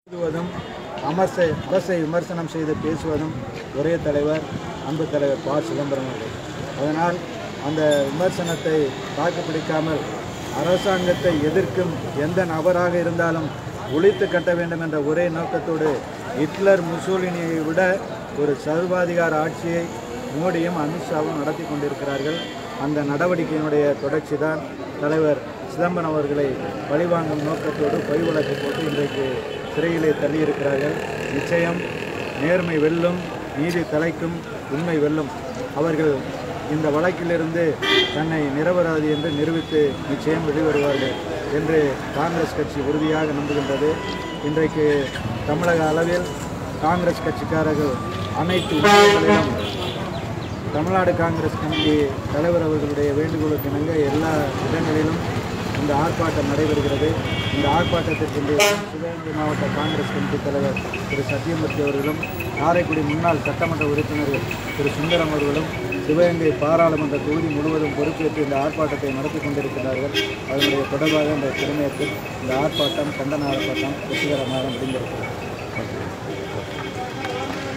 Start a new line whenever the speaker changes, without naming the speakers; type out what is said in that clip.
பேசுவதும் அமர்சை அரசை விமர்சனம் செய்து பேசுவதும் ஒரே தலைவர் அன்பு தலைவர் ப சிதம்பரம் அவர்கள் அதனால் அந்த விமர்சனத்தை தாக்கு பிடிக்காமல் அரசாங்கத்தை எதிர்க்கும் எந்த நபராக இருந்தாலும் ஒழித்து கட்ட வேண்டும் என்ற ஒரே நோக்கத்தோடு ஹிட்லர் முசோலினியை விட ஒரு சர்வாதிகார ஆட்சியை மோடியும் அமித்ஷாவும் நடத்தி கொண்டிருக்கிறார்கள் அந்த நடவடிக்கையினுடைய தொடர்ச்சி தான் தலைவர் சிதம்பரம் அவர்களை பழிவாங்கும் நோக்கத்தோடு பொய் வழக்கு போட்டு இன்றைக்கு சிறையிலே தள்ளியிருக்கிறார்கள் நிச்சயம் நேர்மை வெல்லும் நீதி தலைக்கும் உண்மை வெல்லும் அவர்கள் இந்த வழக்கிலிருந்து தன்னை நிரபராதி என்று நிரூபித்து நிச்சயம் வெளிவருவார்கள் என்று காங்கிரஸ் கட்சி உறுதியாக நம்புகின்றது இன்றைக்கு தமிழக அளவில் காங்கிரஸ் கட்சிக்காரர்கள் அனைத்து விஷயங்களிலும் தமிழ்நாடு காங்கிரஸ் கமிட்டி தலைவர் அவர்களுடைய வேண்டுகோளுக்கு இணங்க எல்லா இடங்களிலும் இந்த ஆர்ப்பாட்டம் நடைபெறுகிறது இந்த ஆர்ப்பாட்டத்திற்கு இன்று சிவகங்கை மாவட்ட காங்கிரஸ் கமிட்டி தலைவர் திரு சத்தியமூர்த்தி அவர்களும் காரைக்குடி முன்னாள் சட்டமன்ற உறுப்பினர்கள் திரு சுந்தரம் அவர்களும் சிவகங்கை பாராளுமன்ற தொகுதி முழுவதும் பொறுப்பேற்று இந்த ஆர்ப்பாட்டத்தை நடத்தி கொண்டிருக்கிறார்கள் அதனுடைய தொடர்பாக இந்த திருமயத்தில் இந்த ஆர்ப்பாட்டம் கண்டன ஆர்ப்பாட்டம் வெற்றிகரமாக முடிந்திருக்கிறது